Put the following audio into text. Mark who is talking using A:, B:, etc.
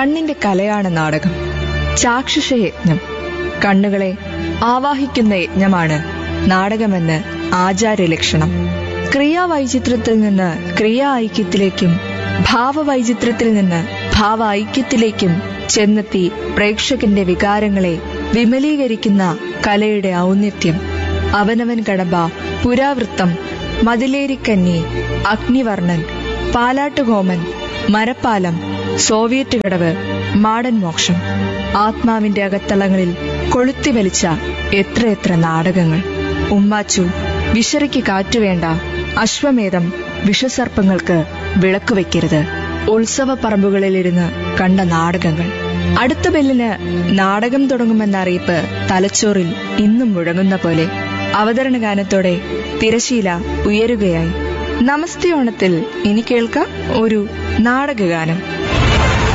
A: കണ്ണിന്റെ കലയാണ് നാടകം ചാക്ഷുഷയജ്ഞം കണ്ണുകളെ ആവാഹിക്കുന്ന യജ്ഞമാണ് നാടകമെന്ന് ആചാര്യലക്ഷണം ക്രിയാവൈചിത്രത്തിൽ നിന്ന് ക്രിയാ ഐക്യത്തിലേക്കും ഭാവവൈചിത്രത്തിൽ നിന്ന് ഭാവ ഐക്യത്തിലേക്കും ചെന്നെത്തി പ്രേക്ഷകന്റെ വികാരങ്ങളെ വിമലീകരിക്കുന്ന കലയുടെ ഔന്നത്യം അവനവൻ കടമ്പ പുരാവൃത്തം മതിലേരിക്കന്നി അഗ്നിവർണ്ണൻ പാലാട്ടുകോമൻ മരപ്പാലം സോവിയറ്റ് കടവ് മാടൻ മോക്ഷം ആത്മാവിന്റെ അകത്തളങ്ങളിൽ കൊളുത്തി വലിച്ച എത്രയെത്ര നാടകങ്ങൾ ഉമ്മാച്ചു വിശറിക്ക് കാറ്റുവേണ്ട അശ്വമേധം വിഷസർപ്പങ്ങൾക്ക് വിളക്ക് വെക്കരുത് ഉത്സവ പറമ്പുകളിലിരുന്ന് കണ്ട നാടകങ്ങൾ അടുത്ത ബെല്ലിന് നാടകം തുടങ്ങുമെന്ന അറിയിപ്പ് തലച്ചോറിൽ ഇന്നും മുഴങ്ങുന്ന പോലെ അവതരണ ഗാനത്തോടെ തിരശീല ഉയരുകയായി നമസ്തേ ഓണത്തിൽ ഇനി കേൾക്കാം ഒരു നാടകഗാനം